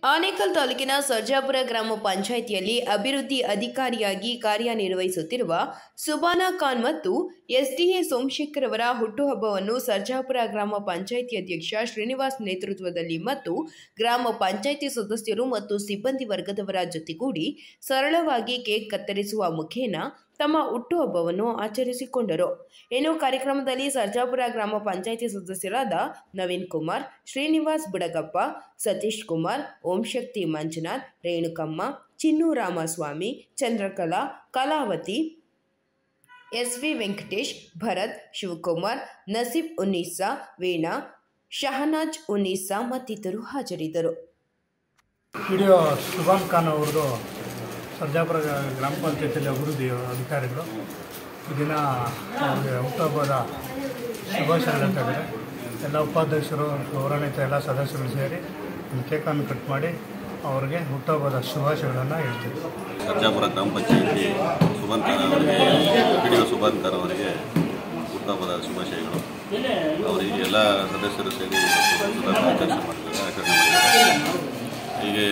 ಆನೇಕಲ್ ತಾಲೂಕಿನ ಸರ್ಜಾಪುರ ಗ್ರಾಮ ಪಂಚಾಯಿತಿಯಲ್ಲಿ ಅಭಿವೃದ್ಧಿ ಅಧಿಕಾರಿಯಾಗಿ ಕಾರ್ಯನಿರ್ವಹಿಸುತ್ತಿರುವ ಸುಬಾನಾ ಖಾನ್ ಮತ್ತು ಎಸ್ಡಿಎ ಸೋಮಶೇಖರ್ ಅವರ ಹುಟ್ಟುಹಬ್ಬವನ್ನು ಸರ್ಜಾಪುರ ಗ್ರಾಮ ಪಂಚಾಯಿತಿ ಅಧ್ಯಕ್ಷ ಶ್ರೀನಿವಾಸ್ ನೇತೃತ್ವದಲ್ಲಿ ಮತ್ತು ಗ್ರಾಮ ಪಂಚಾಯಿತಿ ಸದಸ್ಯರು ಮತ್ತು ಸಿಬ್ಬಂದಿ ವರ್ಗದವರ ಜೊತೆಗೂಡಿ ಸರಳವಾಗಿ ಕೇಕ್ ಕತ್ತರಿಸುವ ಮುಖೇನ ತಮ್ಮ ಹುಟ್ಟುಹಬ್ಬವನ್ನು ಆಚರಿಸಿಕೊಂಡರು ಇನ್ನು ಕಾರ್ಯಕ್ರಮದಲ್ಲಿ ಸರ್ಜಾಪುರ ಗ್ರಾಮ ಪಂಚಾಯಿತಿ ಸದಸ್ಯರಾದ ನವೀನ್ ಕುಮಾರ್ ಶ್ರೀನಿವಾಸ್ ಬುಡಗಪ್ಪ ಸತೀಶ್ ಕುಮಾರ್ ಓಂಶಕ್ತಿ ಮಂಜುನಾಥ್ ರೇಣುಕಮ್ಮ ಚಿನ್ನು ರಾಮಸ್ವಾಮಿ ಚಂದ್ರಕಲಾ ಕಲಾವತಿ ಎಸ್ ವಿ ವೆಂಕಟೇಶ್ ಭರತ್ ಶಿವಕುಮಾರ್ ನಸೀಬ್ ಉನ್ನೀಸಾ ವೀಣಾ ಶಹನಾಜ್ ಉನ್ನೀಸಾ ಮತ್ತಿತರರು ಹಾಜರಿದ್ದರು ವಿಡಿಯೋ ಸುಭಾನ್ ಖಾನ್ ಅವ್ರದ್ದು ಸರ್ಜಾಪುರ ಗ್ರಾಮ ಪಂಚಾಯತಿಯಲ್ಲಿ ಅಭಿವೃದ್ಧಿ ಅಧಿಕಾರಿಗಳು ಈ ದಿನ ಅವ್ರಿಗೆ ಹುಟ್ಟುಹಬ್ಬದ ಶುಭಾಶಯ ಹೇಳ್ತಾ ಇದ್ದಾರೆ ಎಲ್ಲ ಉಪಾಧ್ಯಕ್ಷರು ಗೌರವಾನ್ವಿತ ಎಲ್ಲ ಸದಸ್ಯರು ಸೇರಿ ಒಂದು ಕೇಕನ್ನು ಕಟ್ ಮಾಡಿ ಅವ್ರಿಗೆ ಹುಟ್ಟುಹಬ್ಬದ ಶುಭಾಶಯಗಳನ್ನು ಹೇಳ್ತೀವಿ ಸರ್ಜಾಪುರ ಗ್ರಾಮ ಪಂಚಾಯಿತಿ ಸುಭಾನ್ ಖಾನ್ ಅವರಿಗೆ P D O Subhan Khan ಅವರಿಗೆ ಹುಟ್ಟುಹಬ್ಬದ ಶುಭಾಶಯಗಳು ಅವರಿಗೆ ಎಲ್ಲ ಸದಸ್ಯರು ಸೇರಿ ಆಚರಣೆ ಮಾಡಿದ್ದಾರೆ ಆಚರಣೆ ಮಾಡಿದ್ದಾರೆ ಹೀಗೆ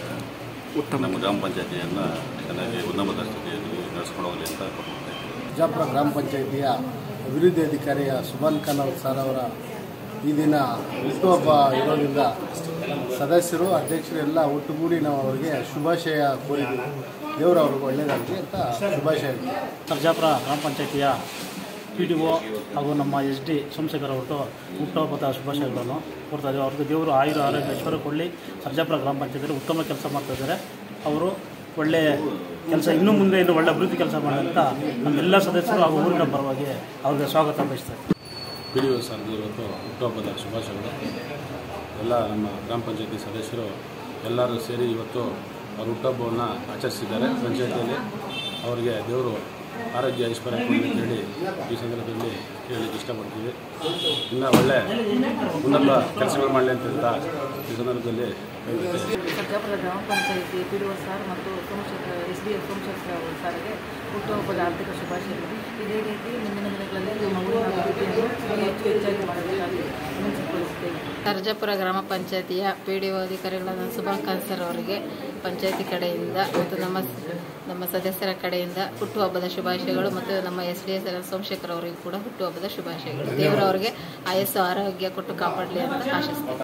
ನಮ್ಮ ಗ್ರಾಮ ಪಂಚಾಯಿತಿಯನ್ನು ಚೆನ್ನಾಗಿ ಉನ್ನತ ಸ್ಥಿತಿಯಲ್ಲಿ ನಡೆಸ್ಕೊಂಡು ಹೋಗಲಿ ಅಂತ ಕೋರ್ಕೊಳ್ತಾ ಇದ್ದೀನಿ ಬಿಜಾಪುರ ಗ್ರಾಮ ಪಂಚಾಯಿತಿಯ ಅಭಿವೃದ್ಧಿ ಅಧಿಕಾರಿಯ ಸುಭಾನ್ ಖಾನ್ ಅವ್ರ ಸರ್ ಅವರ ಈ ದಿನ ಹುಟ್ಟುಹಬ್ಬ ಇರೋದ್ರಿಂದ ಸದಸ್ಯರು ಅಧ್ಯಕ್ಷರು ಎಲ್ಲ ಒಟ್ಟುಗೂಡಿ ನಾವು ಅವರಿಗೆ ಶುಭಾಶಯ ಕೋರಿದ್ದೀವಿ ದೇವರು ಅವ್ರಿಗೆ ಒಳ್ಳೆಯದಾಗಲಿ ಅಂತ ಶುಭಾಶಯ ಹೇಳ್ತೀವಿ. ಸರ್ಜಾಪುರ ಗ್ರಾಮ ಪಂಚಾಯಿತಿಯ ಪಿ ಡಿ ಒ ಹಾಗೂ ನಮ್ಮ ಎಸ್ ಡಿ ಸೋಮಶೇಖರ್ ಅವತ್ತು ಹುಟ್ಟುಹಬ್ಬದ ಶುಭಾಶಯಗಳನ್ನು ಕೊಡ್ತಾ ಇದ್ದೀವಿ ಅವ್ರಿಗೆ ದೇವರು ಆಯುರ ಆರೋಗ್ಯ ಐಶ್ವರ್ಯ ಕೊಡಲಿ ಸರ್ಜಾಪುರ ಗ್ರಾಮ ಪಂಚಾಯತಿಯಲ್ಲಿ ಉತ್ತಮ ಕೆಲಸ ಮಾಡ್ತಾ ಇದ್ದಾರೆ ಅವರು ಒಳ್ಳೆ ಕೆಲಸ ಇನ್ನೂ ಮುಂದೆ ಇನ್ನು ಒಳ್ಳೆ ಅಭಿವೃದ್ಧಿ ಕೆಲಸ ಮಾಡಿ ಅಂತ ನಮ್ಮೆಲ್ಲ ಸದಸ್ಯರು ಹಾಗೂ ಊರಿನ ಪರವಾಗಿ ಅವ್ರಿಗೆ ಸ್ವಾಗತ ಬಯಸ್ತಾರೆ ಪಿ ಡಿ ಒ ಸರ್ದು ಇವತ್ತು ಹುಟ್ಟುಹಬ್ಬದ ಶುಭಾಶಯಗಳು ಎಲ್ಲ ನಮ್ಮ ಗ್ರಾಮ ಪಂಚಾಯತಿ ಸದಸ್ಯರು ಎಲ್ಲರೂ ಸೇರಿ ಇವತ್ತು ಅವ್ರ ಹುಟ್ಟುಹಬ್ಬವನ್ನು ಆಚರಿಸಿದ್ದಾರೆ ಪಂಚಾಯತಿಯಲ್ಲಿ ಅವರಿಗೆ ದೇವರು ಆರೋಗ್ಯ ಐಶ್ವರ್ಯ ಕೊಡಲಿ ಅಂತ ಹೇಳಿ ಈ ಸಂದರ್ಭದಲ್ಲಿ ಹೇಳಲಿಕ್ಕೆ ಇಷ್ಟಪಡ್ತೀವಿ ಇನ್ನು ಒಳ್ಳೆ ಉನ್ನತ ಕೆಲಸಗಳು ಮಾಡಲಿ ಅಂತ ಹೇಳ್ತಾ ಈ ಸಂದರ್ಭದಲ್ಲಿ ಹೇಳ್ತೇವೆ ಸರ್ಜಾಪುರ ಗ್ರಾಮ ಪಂಚಾಯಿತಿ ಪಿ ಡಿ ಒ ಸರ್ ಮತ್ತು Somashekara S D F Somashekara ಅವರು ಸಾರಿಗೆ ಹುಟ್ಟುಹಬ್ಬದ ಆರ್ಥಿಕ ಶುಭಾಶಯಗಳು ಇದೇ ರೀತಿ ಮುಂದಿನ ದಿನಗಳಲ್ಲಿ ನಮ್ಮ ಊರಿನ ಅಭಿವೃದ್ಧಿಯನ್ನು ಹೆಚ್ಚು ಹೆಚ್ಚಾಗಿ ಮಾಡಬೇಕಾಗಿ ವಿನಂತಿಸಿಕೊಳ್ಳುತ್ತೇವೆ ಸರ್ಜಾಪುರ ಗ್ರಾಮ ಪಂಚಾಯಿತಿಯ ಪಿ ಡಿ ಒ ಅಧಿಕಾರಿಗಳಾದ ಸುಭಾಂಕಾಂತ್ ಸರ್ ಅವರಿಗೆ ಪಂಚಾಯಿತಿ ಕಡೆಯಿಂದ ಮತ್ತು ನಮ್ಮ ನಮ್ಮ ಸದಸ್ಯರ ಕಡೆಯಿಂದ ಹುಟ್ಟುಹಬ್ಬದ ಶುಭಾಶಯಗಳು ಮತ್ತು ನಮ್ಮ ಎಸ್ ಡಿ ಎಸ್ ಸೋಮಶೇಖರ್ ಅವರಿಗೂ ಕೂಡ ಹುಟ್ಟುಹಬ್ಬದ ಶುಭಾಶಯಗಳು ದೇವರು ಅವರಿಗೆ ಆಯಸ್ಸು ಆರೋಗ್ಯ ಕೊಟ್ಟು ಕಾಪಾಡಲಿ ಅಂತ ಆಶಿಸ್ತೀನಿ